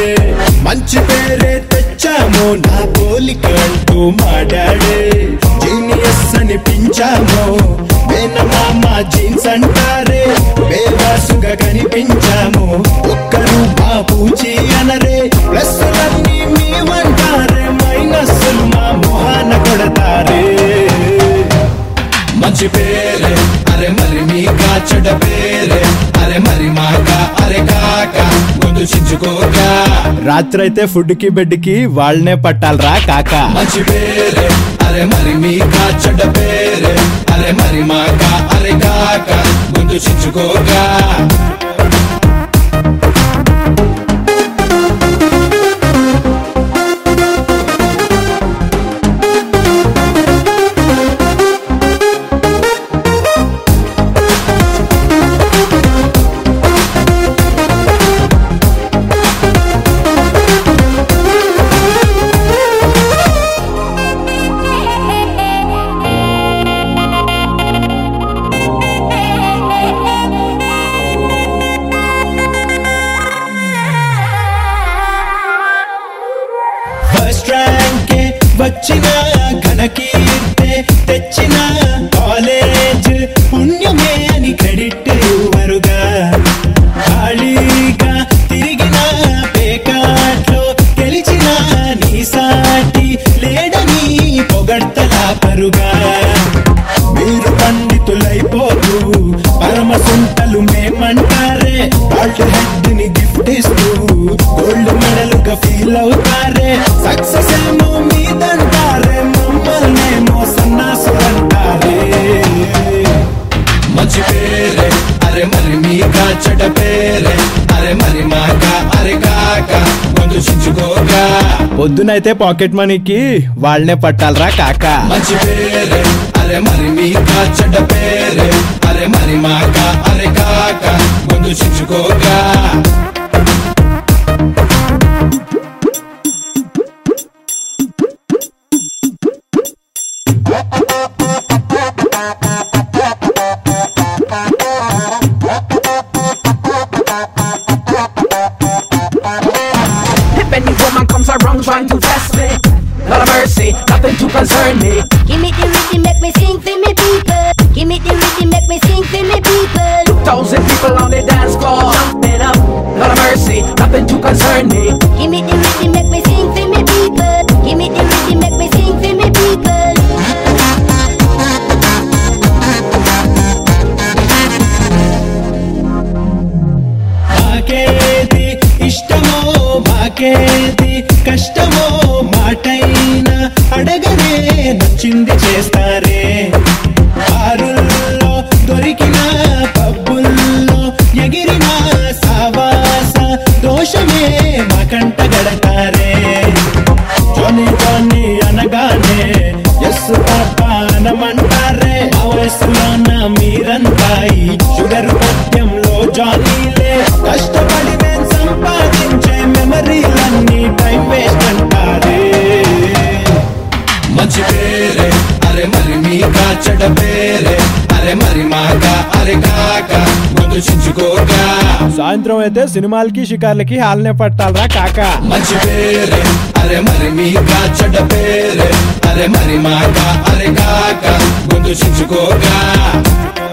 మంచి పేరే తెచ్చాము నా పోలిక అంటూ మాడాడే జీనియస్ అనిపించాము మేనమామ జీన్స్ అంటారే బేవాసుగా కనిపించాము ఒక్కరు మా పూచి అనరే ప్లస్లన్నీ మేమంటారే మైనస్సులు మా మొహాన కొడతారే మంచి పేరే అరే మరి మీక చెడ్డ పేరే అరే మరి మాక అరే కాక ముందు చించుకోక రాత్రి అయితే ఫుడ్ కి బెడ్ కి వాళ్ళనే పట్టాలరా కాక మంచి పేరే అరే మరి మీక చెడ్డ పేరే అరే మరి మాక అరే కాక ముందు చించుకోక ఫస్ట్ ర్యాంక్ వచ్చిన ఘనకీర్తే తెచ్చిన కాలేజ్ పుణ్యమే అని క్రెడిట్ ఇవ్వరుగా ఖాళీగా తిరిగిన పేకాట్లో గెలిచిన నీ సాటి లేడని పొగడ్తలా పరుగా మీరు పండితులైపోతూ పరమ సుంటలు మేమంటారే వాళ్ళ హెడ్ ని గిఫ్ట్ ఇస్తూ గోల్డ్ మెడలుగా ఫీల్ అవుతారే సక్సెస్ ఏమో మీదంటారే మమ్మల్నేమో సన్నాసు అంటారే మంచి పేరే అరే మరి మీక చెడ్డ పేరే అరే మరి మాక అరే కాక ముందు చించుకోక పొద్దునైతే పాకెట్ మనీకి వాళ్ళనే పట్టాలరా కాక మంచి పేరే అరే మరి మీక చెడ్డ పేరే అరే మరి మాక అరే కాక ముందు చించుకోక If any woman comes around trying to test me, Lord of mercy, nothing to concern me. Give me the rhythm, make me sing for me people. Give me the rhythm, make me sing for me people. Thousand people on the dance floor, jumping up. Lord of mercy, nothing to concern me. Give me the rhythm, make me sing for me people. Give me the rhythm, make me sing for me people. మాకేది ఇష్టమో మాకేది కష్టమో మాటైనా అడగనే నచ్చింది చేస్తారే బారుల్లో దొరికిన పబ్బుల్లో ఎగిరిన సావాస దోషమే మా కంట గడతారే జోని జోని అనగానే yes papa అనమంటారే ఆ వయసులోన మీరంతా ఈ షుగర్ పద్యంలో జానీలే కష్టపడి నేను సంపాదించే మెమరీలన్నీ టైం వేస్ట్ అంటారే మంచి పేరే అరే మరి మీక చెడ్డ పేరే అరే మరి మాక అరే కాక ముందు చించుకోక సాయంత్రం అయితే సినిమాలకి షికార్లకి హాల్నే పట్టాలరా కాక మంచి పేరే అరే మరి మీక చెడ్డ పేరే అరే మరి మాక అరే కాక ముందు చించుకోక